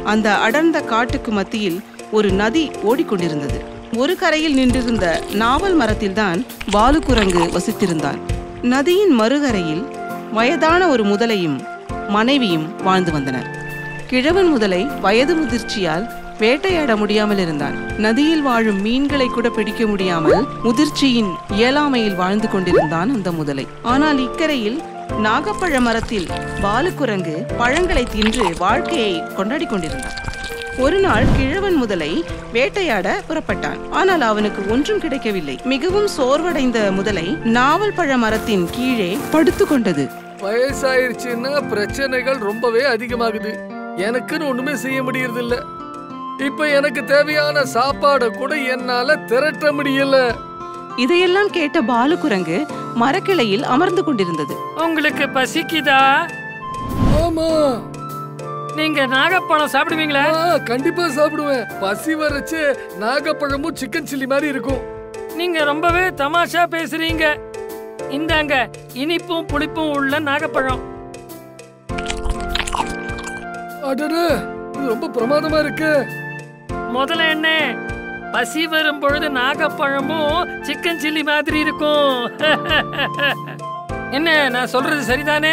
அந்த அடர்ந்த காட்டுக்கு மத்தியில் ஒரு நதி ஓடிக்கொண்டிருந்தது ஒரு கரையில் நின்றிருந்த நாவல் மரத்தில்தான் பாலுக்குரங்கு வசித்திருந்தான் நதியின் மறுகரையில் வயதான ஒரு முதலையும் மனைவியும் வாழ்ந்து வந்தனர் கிழவன் முதலை வயது முதிர்ச்சியால் வேட்டையாட முடியாமல் இருந்தான் நதியில் வாழும் மீன்களை கூட பிடிக்க முடியாமல் முதிர்ச்சியின் இயலாமையில் வாழ்ந்து கொண்டிருந்தான் அந்த முதலை ஆனால் இக்கரையில் நாகப்பழ மரத்தில் பாலுக்குரங்கு பழங்களை தின்று வாழ்க்கையை கொண்டாடி கொண்டிருந்தான் ஒரு நாள் கிழவன் முதலை வேட்டையாட புறப்பட்டான் ஆனால் அவனுக்கு ஒன்றும் கிடைக்கவில்லை மிகவும் சோர்வடைந்த முதலை நாவல் பழ மரத்தின் கீழே படுத்து கொண்டது வயசாயிருச்சுன்னா பிரச்சனைகள் ரொம்பவே அதிகமாகுது எனக்குன்னு ஒண்ணுமே செய்ய முடியறது இல்ல இப்ப எனக்கு தேவையான சாப்பாட கூட என்னால திரட்ட முடியல இதையெல்லாம் கேட்ட பாலுக்குரங்கு மரக்கிளையில் அமர்ந்து கொண்டிருந்தது உங்களுக்கு பசிக்குதா ஆமா நீங்க நாகப்பழம் சாப்பிடுவீங்களா ஆ, கண்டிப்பா சாப்பிடுவேன் பசி வரச்சு நாகப்பழமும் சிக்கன் சில்லி மாதிரி இருக்கும் நீங்க ரொம்பவே தமாஷா பேசுறீங்க இந்தாங்க இனிப்பும் புளிப்பும் உள்ள நாகப்பழம் அடடே இது ரொம்ப பிரமாதமா இருக்கு முதல்ல என்ன பசி வரும் பொழுது நாகப்பழமும் சிக்கன் சில்லி மாதிரி இருக்கும் என்ன நான் சொல்றது சரிதானே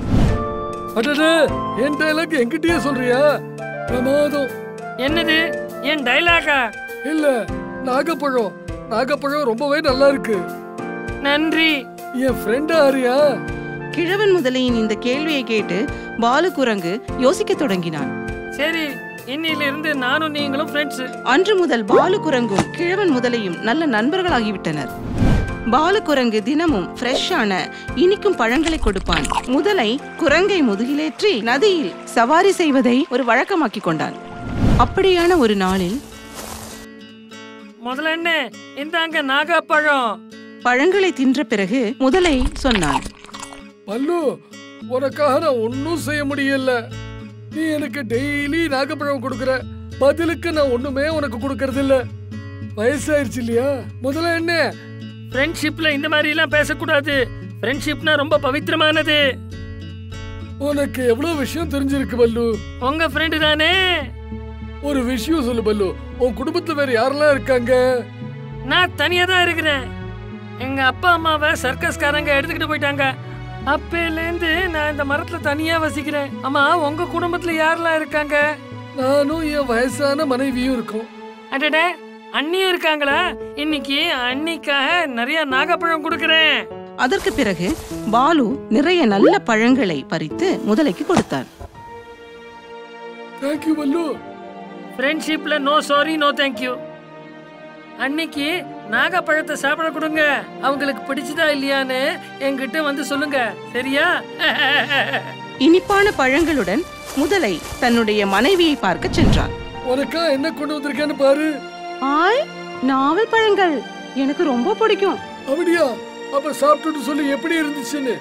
அடடே என் டைலாக் என்கிட்டயே சொல்றியா பிரமாதம் என்னது என் டைலாகா இல்ல நாகப்பழம் நாகப்பழம் ரொம்பவே நல்லா இருக்கு நன்றி என் ஃப்ரெண்ட் ஆரியா கிழவன் முதலையின் இந்த கேள்வியை கேட்டு பாலுக்குரங்கு யோசிக்கத் தொடங்கினான் சரி இன்னிலிருந்து நானும் நீங்களும் ஃப்ரெண்ட்ஸ் அன்று முதல் பாலுக்குரங்கும் கிழவன் முதலையும் நல்ல நண்பர்களாகிவிட்டனர் பாலுக்குரங்கு தினமும் ஃப்ரெஷ்ஷான இனிக்கும் பழங்களை கொடுப்பான் முதலை குரங்கை முதுகிலேற்றி நதியில் சவாரி செய்வதை ஒரு வழக்கமாக்கிக் கொண்டான் அப்படியான ஒரு நாளில் முதல்ல என்ன இந்தாங்க நாகப்பழம் பழங்களை தின்ற பிறகு முதலை சொன்னான் பல்லு உனக்காக நான் ஒன்னும் செய்ய முடியல நீ எனக்கு டெய்லி நாகப்பழம் கொடுக்கற பதிலுக்கு நான் ஒண்ணுமே உனக்கு கொடுக்கறது இல்ல வயசாயிருச்சு இல்லையா முதல்ல என்ன ஃப்ரெண்ட்ஷிப்ல இந்த மாதிரி எல்லாம் பேசக்கூடாது ஃப்ரெண்ட்ஷிப்னா ரொம்ப பவித்திரமானது உனக்கு எவ்வளவு விஷயம் தெரிஞ்சிருக்கு பல்லு உங்க ஃப்ரெண்டு தானே ஒரு விஷயம் சொல்லு பல்லு உன் குடும்பத்துல வேற யாரெல்லாம் இருக்காங்க நான் தனியா தான் இருக்கிறேன் எங்க அப்பா அம்மாவை சர்க்கஸ்காரங்க எடுத்துக்கிட்டு போயிட்டாங்க அப்பையிலேருந்து நான் இந்த மரத்துல தனியா வசிக்கிறேன் ஆமா உங்க குடும்பத்துல யாரெல்லாம் இருக்காங்க நானும் என் வயசான மனைவியும் இருக்கோம் அடடே அண்ணியும் இருக்காங்களா இன்னைக்கு அண்ணிக்காக நிறைய நாகப்பழம் கொடுக்கறேன் அதற்கு பிறகு பாலு நிறைய நல்ல பழங்களை பறித்து முதலைக்கு கொடுத்தான் தேங்க்யூ பல்லு ஃப்ரெண்ட்ஷிப்ல நோ சாரி நோ தேங்க்யூ அன்னைக்கு நாகப்பழத்தை சாப்பிட கொடுங்க அவங்களுக்கு பிடிச்சதா இல்லையான்னு என்கிட்ட வந்து சொல்லுங்க சரியா இனிப்பான பழங்களுடன் முதலை தன்னுடைய மனைவியை பார்க்க சென்றான் உனக்கா என்ன கொண்டு வந்திருக்கேன்னு பாரு ஆய் நாவல் பழங்கள் எனக்கு ரொம்ப பிடிக்கும் அப்படியா அப்ப சாப்பிட்டுட்டு சொல்லு எப்படி இருந்துச்சுன்னு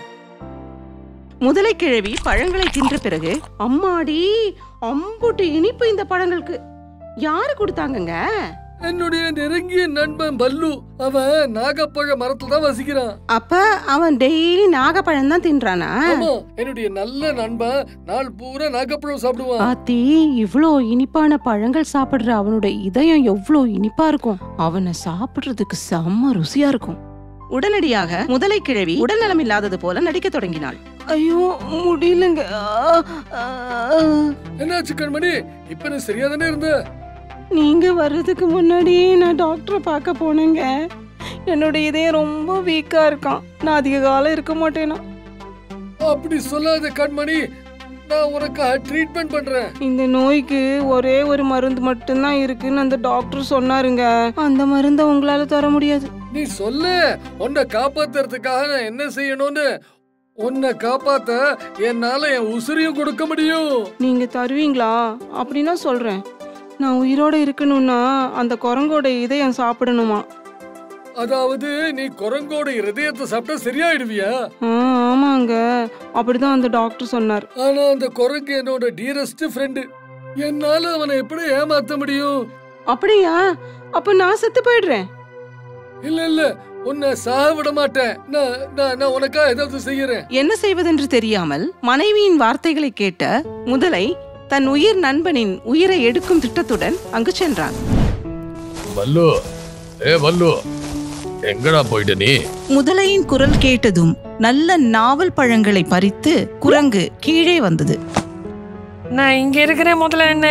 முதலை கிழவி பழங்களை தின்ற பிறகு அம்மாடி அம்புட்டு இனிப்பு இந்த பழங்களுக்கு யாரு கொடுத்தாங்கங்க என்னுடைய நெருங்கிய நண்பன் பல்லு அவன் நாகப்பழ மரத்துல தான் வசிக்கிறான் அப்ப அவன் டெய்லி நாகப்பழம் தான் தின்றானா ஆமா என்னுடைய நல்ல நண்பன் நாள் பூரா நாகப்பழம் சாப்பிடுவான் ஆத்தி இவ்ளோ இனிப்பான பழங்கள் சாப்பிடுற அவனோட இதயம் எவ்ளோ இனிப்பா இருக்கும் அவனை சாப்பிடுறதுக்கு செம்ம ருசியா இருக்கும் உடனடியாக முதலை கிழவி உடல்நலம் இல்லாதது போல நடிக்க தொடங்கினாள் ஐயோ முடியலங்க ஆ, ஆ. என்னாச்சு கண்மணி இப்ப நீ சரியா தானே இருந்த நீங்க வர்றதுக்கு முன்னாடியே நான் டாக்டரை பார்க்க போனேங்க என்னோட இதயம் ரொம்ப வீக்கா இருக்கான் நான் அதிக காலம் இருக்க மாட்டேனா அப்படி சொல்லாத கண்மணி நான் உனக்கு ட்ரீட்மெண்ட் பண்றேன் இந்த நோய்க்கு ஒரே ஒரு மருந்து மட்டும்தான் இருக்குன்னு அந்த டாக்டர் சொன்னாருங்க அந்த மருந்தை உங்களால தர முடியாது நீ சொல்லு உன்னை காப்பாத்துறதுக்காக நான் என்ன செய்யணும்னு உன்னை காப்பாத்த என்னால என் உசிரியும் கொடுக்க முடியும் நீங்க தருவீங்களா அப்படின்னா சொல்றேன் நான் உயிரோட இருக்கணும்னா அந்த குரங்கோட இதயம் சாப்பிடணுமா அதாவது நீ குரங்கோட இருதயத்தை சாப்பிட்டா சரியாயிடுவியா ஆ, ஆமாங்க அப்படிதான் அந்த டாக்டர் சொன்னார் ஆனா அந்த குரங்கு என்னோட டியரஸ்ட் ஃப்ரெண்டு என்னால அவனை எப்படி ஏமாத்த முடியும் அப்படியா அப்ப நான் செத்து போயிடுறேன் இல்ல இல்ல உன்னை சாக விட மாட்டேன் நான் நான் நான் உனக்கா ஏதாவது செய்யறேன் என்ன செய்வதென்று தெரியாமல் மனைவியின் வார்த்தைகளை கேட்ட முதலை தன் உயிர் நண்பனின் உயிரை எடுக்கும் திட்டத்துடன் அங்கு சென்றான் வல்லு ஏ வல்லு எங்கடா போயிட்ட நீ முதலையின் குரல் கேட்டதும் நல்ல நாவல் பழங்களை பறித்து குரங்கு கீழே வந்தது நான் இங்க இருக்கிறேன் முதல்ல என்ன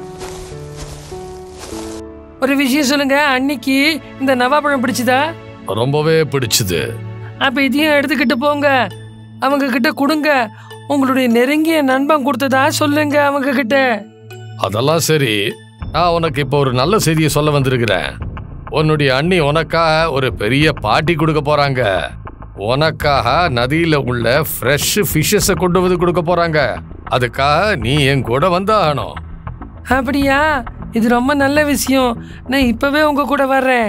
ஒரு விஷயம் சொல்லுங்க அன்னைக்கு இந்த நவாப்பழம் பிடிச்சதா ரொம்பவே பிடிச்சது அப்ப இதையும் எடுத்துக்கிட்டு போங்க அவங்க கிட்ட கொடுங்க உங்களுடைய நெருங்கிய நண்பன் கொடுத்ததா சொல்லுங்க அவங்க கிட்ட அதெல்லாம் சரி நான் உனக்கு இப்போ ஒரு நல்ல செய்தியை சொல்ல வந்திருக்கிறேன் உன்னுடைய அண்ணி உனக்காக ஒரு பெரிய பார்ட்டி கொடுக்க போறாங்க உனக்காக நதியில உள்ள ஃப்ரெஷ் ஃபிஷ்ஷஸை கொண்டு வந்து கொடுக்க போறாங்க அதுக்காக நீ என் கூட வந்தாகணும் அப்படியா இது ரொம்ப நல்ல விஷயம் நான் இப்பவே உங்க கூட வர்றேன்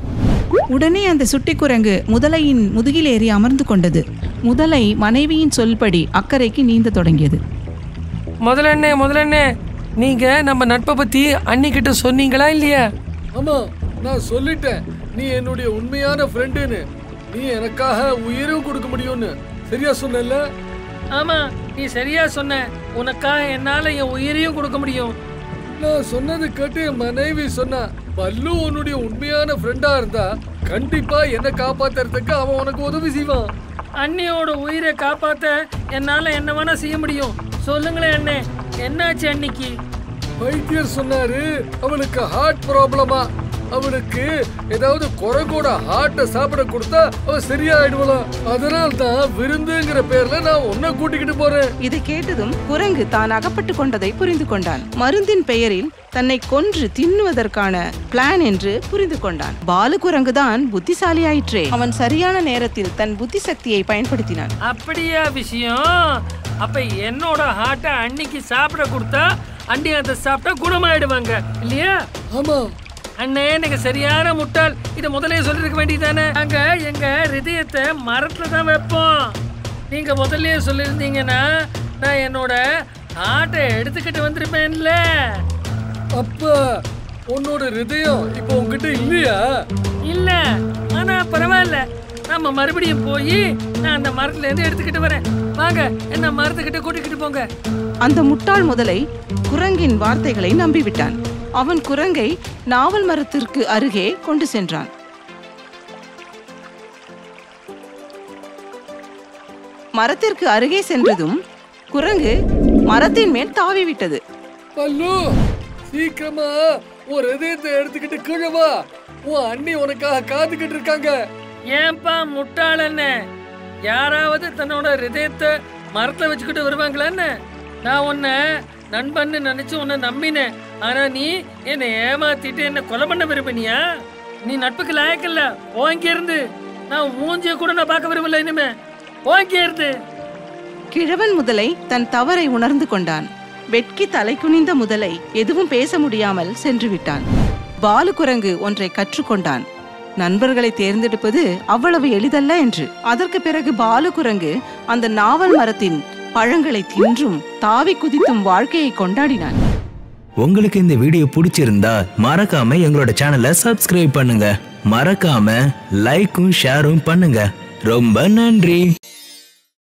உடனே அந்த சுட்டி குரங்கு முதலையின் முதுகில் ஏறி அமர்ந்து கொண்டது முதலை மனைவியின் சொல்படி அக்கறைக்கு நீந்த தொடங்கியது முதலண்ணே முதலண்ணே நீங்க நம்ம நட்பை பத்தி அன்னிக்கிட்ட சொன்னீங்களா இல்லையா ஆமா நான் சொல்லிட்டேன் நீ என்னுடைய உண்மையான ஃப்ரெண்டுன்னு நீ எனக்காக உயிரும் கொடுக்க முடியும்னு சரியா சொன்னல ஆமா நீ சரியா சொன்ன உனக்காக என்னால என் உயிரையும் கொடுக்க முடியும் நான் சொன்னது கேட்டு என் மனைவி சொன்னா பல்லு உன்னுடைய உண்மையான ஃப்ரெண்டா இருந்தா கண்டிப்பா என்ன காப்பாத்துறதுக்கு அவன் உனக்கு உதவி செய்வான் அண்ணியோட உயிரை காப்பாத்த என்னால என்ன வேணா செய்ய முடியும் சொல்லுங்களேன் அண்ணே என்னாச்சு அன்னிக்கு வைத்தியர் சொன்னாரு அவனுக்கு ஹார்ட் ப்ராப்ளமா அவனுக்கு ஏதாவது குரங்கோட ஹார்ட்டை சாப்பிட கொடுத்தா அவன் சரியாயிடுவலாம் அதனால தான் விருந்துங்கிற பேர்ல நான் உன்னை கூட்டிக்கிட்டு போறேன் இதை கேட்டதும் குரங்கு தான் அகப்பட்டு கொண்டதை புரிந்து கொண்டான் மருந்தின் பெயரில் தன்னை கொன்று தின்னுவதற்கான பிளான் என்று புரிந்து கொண்டான் பாலு குரங்கு தான் புத்திசாலியாயிற்றே அவன் சரியான நேரத்தில் தன் புத்தி சக்தியை பயன்படுத்தினான் அப்படியா விஷயம் அப்ப என்னோட ஹார்ட்டை அன்னிக்கு சாப்பிட கொடுத்தா அண்ணி அதை சாப்பிட்டா குணமாயிடுவாங்க இல்லையா ஆமா அண்ணே எனக்கு சரியான முட்டாள் இதை முதலே சொல்லிருக்க வேண்டியதானே அங்க எங்க ஹிருதயத்தை மரத்துல தான் வைப்போம் நீங்க முதல்லயே சொல்லியிருந்தீங்கன்னா நான் என்னோட ஆட்டை எடுத்துக்கிட்டு வந்திருப்பேன்ல அப்ப உன்னோட ஹிருதயம் இப்போ உன்கிட்ட இல்லையா இல்ல ஆனா பரவாயில்ல நம்ம மறுபடியும் போய் நான் அந்த மரத்துல இருந்து எடுத்துக்கிட்டு வரேன் வாங்க என்ன மரத்துக்கிட்ட கூட்டிக்கிட்டு போங்க அந்த முட்டாள் முதலை குரங்கின் வார்த்தைகளை நம்பிவிட்டான் அவன் குரங்கை நாவல் மரத்திற்கு அருகே கொண்டு சென்றான் மரத்திற்கு அருகே சென்றதும் குரங்கு மரத்தின் மேல் தாவி விட்டது பல்லு சீக்கிரமா உன் ஹிருதயத்தை எடுத்துக்கிட்டு கீழே வா உன் அண்ணி உனக்காக காத்துக்கிட்டு இருக்காங்க ஏன்பா முட்டாளன்னு யாராவது தன்னோட ஹிருதயத்தை மரத்துல வச்சுக்கிட்டு வருவாங்களான்னு நான் உன்னை நண்பன்னு நினைச்சு உன்னை நம்பினேன் ஆனா நீ என்னை ஏமாத்திட்டு என்ன கொலை பண்ண விரும்பினியா நீ நட்புக்கு லாயக்கில்ல ஓங்கி இருந்து நான் மூஞ்சிய கூட நான் பார்க்க விரும்பல இனிமே ஓங்கி இருந்து கிழவன் முதலை தன் தவறை உணர்ந்து கொண்டான் வெட்கி தலை குனிந்த முதலை எதுவும் பேச முடியாமல் சென்று விட்டான் பாலு குரங்கு ஒன்றை கற்றுக்கொண்டான் நண்பர்களை தேர்ந்தெடுப்பது அவ்வளவு எளிதல்ல என்று அதற்கு பிறகு பாலு குரங்கு அந்த நாவல் மரத்தின் பழங்களை தின்றும் தாவி குதித்தும் வாழ்க்கையை கொண்டாடினான் உங்களுக்கு இந்த வீடியோ பிடிச்சிருந்தா மறக்காம எங்களோட சேனலை சப்ஸ்கிரைப் பண்ணுங்க மறக்காம லைக்கும் ஷேரும் பண்ணுங்க ரொம்ப நன்றி